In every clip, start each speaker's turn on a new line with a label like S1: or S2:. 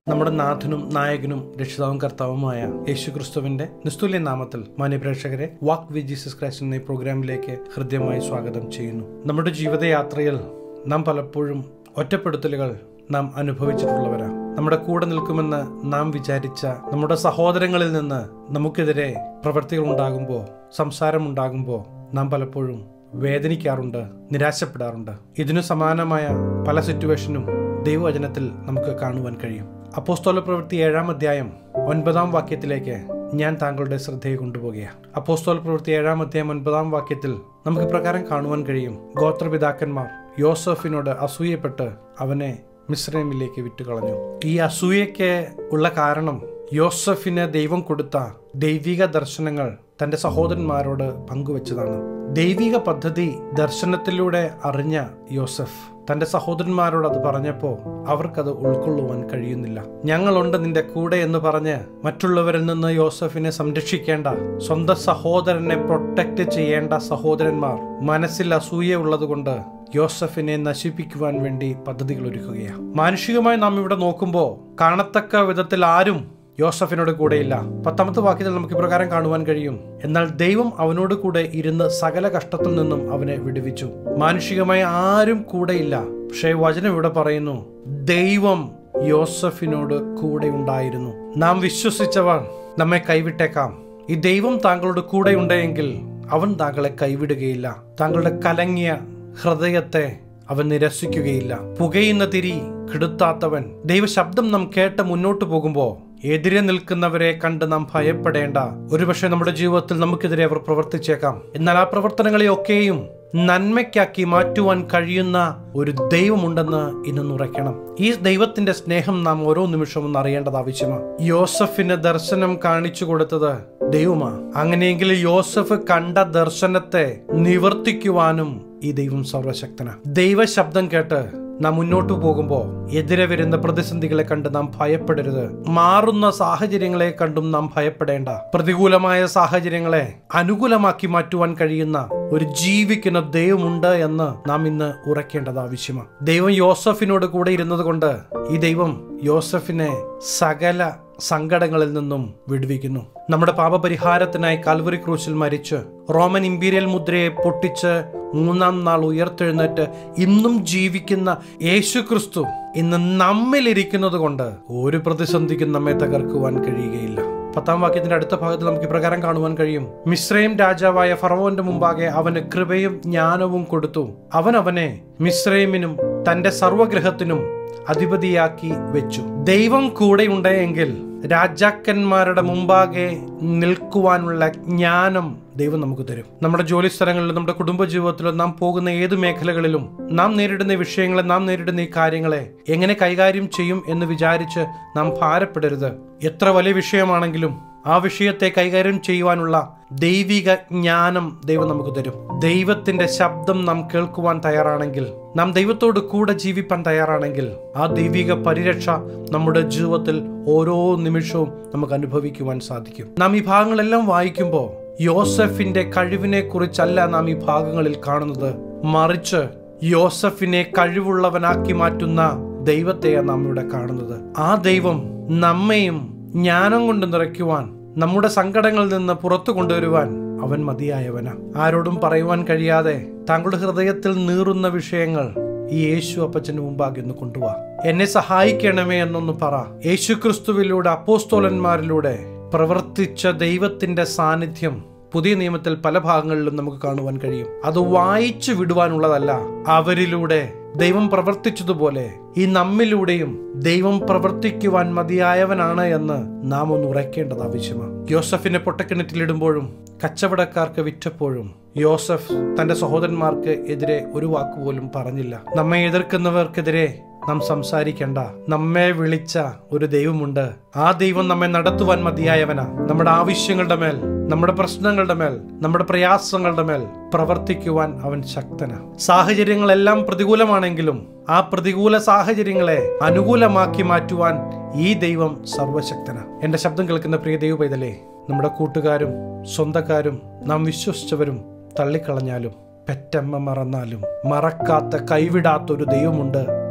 S1: നമ്മുടെ നാഥനും നായകനും രക്ഷിതാവും കർത്താവുമായ യേശു ക്രിസ്തുവിന്റെ നിസ്തുല്യ നാമത്തിൽ മാന്യപ്രേക്ഷകരെ വാക്ക് വി ജീസസ് ക്രൈസ്റ്റ് എന്ന ഈ പ്രോഗ്രാമിലേക്ക് ഹൃദ്യമായി സ്വാഗതം ചെയ്യുന്നു നമ്മുടെ ജീവിതയാത്രയിൽ നാം പലപ്പോഴും ഒറ്റപ്പെടുത്തലുകൾ നാം അനുഭവിച്ചിട്ടുള്ളവരാ നമ്മുടെ കൂടെ നിൽക്കുമെന്ന് നാം വിചാരിച്ച നമ്മുടെ സഹോദരങ്ങളിൽ നിന്ന് നമുക്കെതിരെ പ്രവൃത്തികൾ ഉണ്ടാകുമ്പോൾ സംസാരമുണ്ടാകുമ്പോൾ നാം പലപ്പോഴും വേദനിക്കാറുണ്ട് നിരാശപ്പെടാറുണ്ട് ഇതിനു സമാനമായ പല സിറ്റുവേഷനും ദൈവവചനത്തിൽ നമുക്ക് കാണുവാൻ കഴിയും അപ്പോസ്തോല പ്രവൃത്തി ഏഴാം അധ്യായം ഒൻപതാം വാക്യത്തിലേക്ക് ഞാൻ താങ്കളുടെ ശ്രദ്ധയെ കൊണ്ടുപോകുകയാണ് അപ്പോസ്തോല പ്രവൃത്തി ഏഴാം അധ്യായം ഒൻപതാം വാക്യത്തിൽ നമുക്ക് പ്രകാരം കാണുവാൻ കഴിയും ഗോത്രപിതാക്കന്മാർ യോസഫിനോട് അസൂയപ്പെട്ട് അവനെ മിശ്രമിലേക്ക് വിട്ടുകളഞ്ഞു ഈ അസൂയയ്ക്ക് ഉള്ള കാരണം യോസഫിന് ദൈവം കൊടുത്ത ദൈവിക ദർശനങ്ങൾ തന്റെ സഹോദരന്മാരോട് പങ്കുവച്ചതാണ് ദൈവിക പദ്ധതി ദർശനത്തിലൂടെ അറിഞ്ഞ യോസഫ് തന്റെ സഹോദരന്മാരോട് അത് പറഞ്ഞപ്പോൾ അവർക്കത് ഉൾക്കൊള്ളുവാൻ കഴിയുന്നില്ല ഞങ്ങളുണ്ട് നിന്റെ കൂടെ എന്ന് പറഞ്ഞ് മറ്റുള്ളവരിൽ നിന്ന് യോസഫിനെ സംരക്ഷിക്കേണ്ട സ്വന്തം സഹോദരനെ പ്രൊട്ടക്റ്റ് ചെയ്യേണ്ട സഹോദരന്മാർ മനസ്സിൽ അസൂയ ഉള്ളതുകൊണ്ട് യോസഫിനെ നശിപ്പിക്കുവാൻ വേണ്ടി പദ്ധതികൾ ഒരുക്കുകയാണ് മാനുഷികമായി നാം ഇവിടെ നോക്കുമ്പോൾ കാണത്തക്ക വിധത്തിൽ ആരും യോസഫിനോട് കൂടെയില്ല പത്താമത്തെ വാക്യത്തിൽ നമുക്ക് ഇപ്രകാരം കാണുവാൻ കഴിയും എന്നാൽ ദൈവം അവനോട് കൂടെ ഇരുന്ന് സകല കഷ്ടത്തിൽ നിന്നും അവനെ വിടുവിച്ചു മാനുഷികമായി ആരും കൂടെയില്ല പക്ഷേ വചനം ഇവിടെ പറയുന്നു ദൈവം യോസഫിനോട് കൂടെ ഉണ്ടായിരുന്നു നാം വിശ്വസിച്ചവർ നമ്മെ കൈവിട്ടേക്കാം ഈ ദൈവം താങ്കളുടെ കൂടെ ഉണ്ടെങ്കിൽ അവൻ താങ്കളെ കൈവിടുകയില്ല താങ്കളുടെ കലങ്ങിയ ഹൃദയത്തെ അവൻ നിരസിക്കുകയില്ല പുകയുന്ന തിരി കെടുത്താത്തവൻ ദൈവശബ്ദം നാം കേട്ട് മുന്നോട്ട് പോകുമ്പോൾ എതിരെ നിൽക്കുന്നവരെ കണ്ട് നാം ഭയപ്പെടേണ്ട ഒരുപക്ഷെ നമ്മുടെ ജീവിതത്തിൽ നമുക്കെതിരെ അവർ പ്രവർത്തിച്ചേക്കാം എന്നാൽ ആ പ്രവർത്തനങ്ങളെയൊക്കെയും നന്മയ്ക്കാക്കി മാറ്റുവാൻ കഴിയുന്ന ഒരു ദൈവമുണ്ടെന്ന് ഇന്ന് ഉറയ്ക്കണം ഈ ദൈവത്തിന്റെ സ്നേഹം നാം ഓരോ നിമിഷവും ഒന്ന് അറിയേണ്ടത് ആവശ്യമാണ് യോസഫിന് ദർശനം കാണിച്ചു കൊടുത്തത് ദൈവമാ അങ്ങനെയെങ്കിൽ യോസഫ് കണ്ട ദർശനത്തെ നിവർത്തിക്കുവാനും ഈ ദൈവം സർവശക്തന ദൈവശബ്ദം കേട്ട് നാം മുന്നോട്ട് പോകുമ്പോൾ എതിരെ വരുന്ന പ്രതിസന്ധികളെ കണ്ട് നാം ഭയപ്പെടരുത് മാറുന്ന സാഹചര്യങ്ങളെ കണ്ടും നാം ഭയപ്പെടേണ്ട പ്രതികൂലമായ സാഹചര്യങ്ങളെ അനുകൂലമാക്കി മാറ്റുവാൻ കഴിയുന്ന ഒരു ജീവിക്കുന്ന ദൈവമുണ്ട് എന്ന് നാം ഇന്ന് ഉറക്കേണ്ടത് ആവശ്യമാണ് ദൈവം യോസഫിനോട് കൂടെ ഇരുന്നത് കൊണ്ട് ഈ ദൈവം യോസഫിനെ സകല സങ്കടങ്ങളിൽ നിന്നും വിടുവിക്കുന്നു നമ്മുടെ പാപപരിഹാരത്തിനായി കാൽവറി ക്രൂശിൽ മരിച്ച് റോമൻ ഇമ്പീരിയൽ മുദ്രയെ പൊട്ടിച്ച് മൂന്നാം നാൾ ഉയർത്തെഴുന്നേറ്റ് ഇന്നും ജീവിക്കുന്ന യേശു ക്രിസ്തു ഇന്ന് നമ്മിലിരിക്കുന്നത് കൊണ്ട് ഒരു പ്രതിസന്ധിക്കും നമ്മെ തകർക്കുവാൻ കഴിയുകയില്ല പത്താം വാക്യത്തിന്റെ അടുത്ത ഭാഗത്ത് നമുക്ക് ഇപ്രകാരം കാണുവാൻ കഴിയും മിശ്രയും രാജാവായ ഫറവോന്റെ മുമ്പാകെ അവന് കൃപയും ജ്ഞാനവും കൊടുത്തു അവൻ അവനെ മിശ്രൈമിനും തന്റെ സർവഗ്രഹത്തിനും അധിപതിയാക്കി വെച്ചു ദൈവം കൂടെ ഉണ്ടെങ്കിൽ രാജാക്കന്മാരുടെ മുമ്പാകെ നിൽക്കുവാനുള്ള ജ്ഞാനം ദൈവം നമുക്ക് തരും നമ്മുടെ ജോലി സ്ഥലങ്ങളിലും നമ്മുടെ കുടുംബ ജീവിതത്തിലും നാം പോകുന്ന ഏത് മേഖലകളിലും നാം നേരിടുന്ന വിഷയങ്ങളെ നാം നേരിടുന്ന ഈ കാര്യങ്ങളെ എങ്ങനെ കൈകാര്യം ചെയ്യും എന്ന് വിചാരിച്ച് നാം ഭാരപ്പെടരുത് എത്ര വലിയ വിഷയമാണെങ്കിലും ആ വിഷയത്തെ കൈകാര്യം ചെയ്യുവാനുള്ള ദൈവിക ജ്ഞാനം ദൈവം നമുക്ക് തരും ദൈവത്തിന്റെ ശബ്ദം നാം കേൾക്കുവാൻ തയ്യാറാണെങ്കിൽ നാം ദൈവത്തോട് കൂടെ ജീവിപ്പാൻ തയ്യാറാണെങ്കിൽ ആ ദൈവിക പരിരക്ഷ നമ്മുടെ ജീവിതത്തിൽ ഓരോ നിമിഷവും നമുക്ക് അനുഭവിക്കുവാൻ സാധിക്കും നാം ഈ ഭാഗങ്ങളെല്ലാം വായിക്കുമ്പോൾ യോസഫിന്റെ കഴിവിനെ കുറിച്ചല്ല നാം ഈ ഭാഗങ്ങളിൽ കാണുന്നത് മറിച്ച് യോസഫിനെ കഴിവുള്ളവനാക്കി മാറ്റുന്ന ദൈവത്തെയാണ് നാം ഇവിടെ കാണുന്നത് ആ ദൈവം നമ്മയും ജ്ഞാനം കൊണ്ട് നിറയ്ക്കുവാൻ നമ്മുടെ സങ്കടങ്ങളിൽ നിന്ന് പുറത്തു കൊണ്ടുവരുവാൻ അവൻ മതിയായവനാ ആരോടും പറയുവാൻ കഴിയാതെ താങ്കളുടെ ഹൃദയത്തിൽ നീറുന്ന വിഷയങ്ങൾ ഈ യേശു അപ്പച്ചന് മുമ്പാകെ ഒന്ന് കൊണ്ടുപോവാ എന്നെ സഹായിക്കണമേ എന്നൊന്ന് പറ യേശു ക്രിസ്തുവിലൂടെ അപ്പോസ്തോലന്മാരിലൂടെ പ്രവർത്തിച്ച ദൈവത്തിന്റെ സാന്നിധ്യം പുതിയ നിയമത്തിൽ പല ഭാഗങ്ങളിലും നമുക്ക് കാണുവാൻ കഴിയും അത് വായിച്ചു വിടുവാനുള്ളതല്ല അവരിലൂടെ ദൈവം പ്രവർത്തിച്ചതുപോലെ ഈ നമ്മിലൂടെയും ദൈവം പ്രവർത്തിക്കുവാൻ മതിയായവനാണ് എന്ന് നാം ഒന്ന് ഉറയ്ക്കേണ്ടത് ആവശ്യമാണ് യോസഫിനെ പൊട്ടക്കിണറ്റിലിടുമ്പോഴും കച്ചവടക്കാർക്ക് വിറ്റപ്പോഴും യോസഫ് തന്റെ സഹോദരന്മാർക്ക് എതിരെ ഒരു വാക്കുപോലും പറഞ്ഞില്ല നമ്മെ എതിർക്കുന്നവർക്കെതിരെ നാം സംസാരിക്കേണ്ട നമ്മെ വിളിച്ച ഒരു ദൈവമുണ്ട് ആ ദൈവം നമ്മെ നടത്തുവാൻ മതിയായവനാ നമ്മുടെ ആവശ്യങ്ങളുടെ മേൽ നമ്മുടെ പ്രശ്നങ്ങളുടെ മേൽ നമ്മുടെ പ്രയാസങ്ങളുടെ മേൽ പ്രവർത്തിക്കുവാൻ അവൻ ശക്തനാ സാഹചര്യങ്ങളെല്ലാം പ്രതികൂലമാണെങ്കിലും ആ പ്രതികൂല സാഹചര്യങ്ങളെ അനുകൂലമാക്കി മാറ്റുവാൻ ഈ ദൈവം സർവശക്തന എന്റെ ശബ്ദം കേൾക്കുന്ന പ്രിയ ദൈവ പൈതലേ നമ്മുടെ കൂട്ടുകാരും സ്വന്തക്കാരും നാം വിശ്വസിച്ചവരും തള്ളിക്കളഞ്ഞാലും പെറ്റമ്മ മറന്നാലും മറക്കാത്ത കൈവിടാത്ത ഒരു ദൈവമുണ്ട്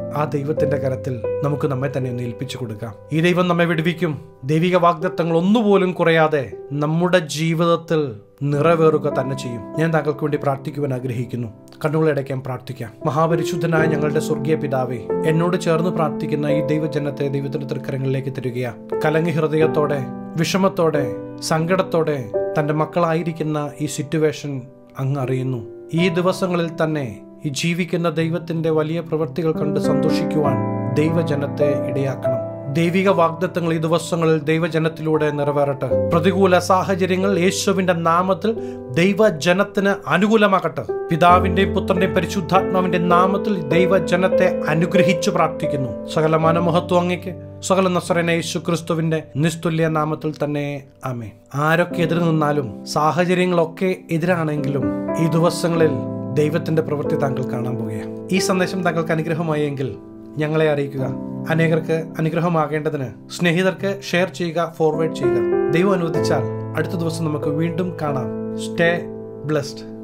S1: ആ ദൈവത്തിന്റെ കരത്തിൽ നമുക്ക് നമ്മെ തന്നെ ഒന്ന് ഏൽപ്പിച്ചു കൊടുക്കാം ഈ ദൈവം നമ്മെ വിടുവിക്കും ദൈവിക വാഗ്ദത്തങ്ങൾ ഒന്നുപോലും കുറയാതെ നമ്മുടെ ജീവിതത്തിൽ നിറവേറുക തന്നെ ചെയ്യും ഞാൻ താങ്കൾക്ക് വേണ്ടി പ്രാർത്ഥിക്കുവാൻ ആഗ്രഹിക്കുന്നു കണ്ണുകളടയ്ക്കാൻ പ്രാർത്ഥിക്കാം മഹാപരിശുദ്ധനായ ഞങ്ങളുടെ സ്വർഗീയ പിതാവേ എന്നോട് ചേർന്ന് പ്രാർത്ഥിക്കുന്ന ഈ ദൈവജനത്തെ ദൈവത്തിന്റെ തൃക്കരങ്ങളിലേക്ക് തരികയാ കലങ്ങി ഹൃദയത്തോടെ വിഷമത്തോടെ സങ്കടത്തോടെ തന്റെ മക്കളായിരിക്കുന്ന ഈ സിറ്റുവേഷൻ അങ്ങ് അറിയുന്നു ഈ ദിവസങ്ങളിൽ തന്നെ ഈ ജീവിക്കുന്ന ദൈവത്തിന്റെ വലിയ പ്രവൃത്തികൾ കണ്ട് സന്തോഷിക്കുവാൻ ദൈവജനത്തെ ഇടയാക്കണം ദൈവിക വാഗ്ദത്തങ്ങൾ ഈ ദിവസങ്ങളിൽ ദൈവജനത്തിലൂടെ നിറവേറട്ടെ പ്രതികൂല സാഹചര്യങ്ങൾ യേശുവിന്റെ നാമത്തിൽ ദൈവജനത്തിന് അനുകൂലമാകട്ടെ പിതാവിന്റെയും പുത്രന്റെയും പരിശുദ്ധാത്മാവിന്റെ നാമത്തിൽ ദൈവജനത്തെ അനുഗ്രഹിച്ചു പ്രാർത്ഥിക്കുന്നു സകല മനമഹത്വം അങ്ങയ്ക്ക് സകല നസ്രന യേശു ക്രിസ്തുവിന്റെ നിസ്തുല്യ നാമത്തിൽ തന്നെ ആമേ ആരൊക്കെ എതിർ നിന്നാലും സാഹചര്യങ്ങളൊക്കെ എതിരാണെങ്കിലും ഈ ദിവസങ്ങളിൽ ദൈവത്തിന്റെ പ്രവൃത്തി താങ്കൾ കാണാൻ പോകുകയാണ് ഈ സന്ദേശം താങ്കൾക്ക് അനുഗ്രഹമായെങ്കിൽ ഞങ്ങളെ അറിയിക്കുക അനേകർക്ക് അനുഗ്രഹമാകേണ്ടതിന് സ്നേഹിതർക്ക് ഷെയർ ചെയ്യുക ഫോർവേഡ് ചെയ്യുക ദൈവം അനുവദിച്ചാൽ അടുത്ത ദിവസം നമുക്ക് വീണ്ടും കാണാം സ്റ്റേ ബ്ലെസ്ഡ്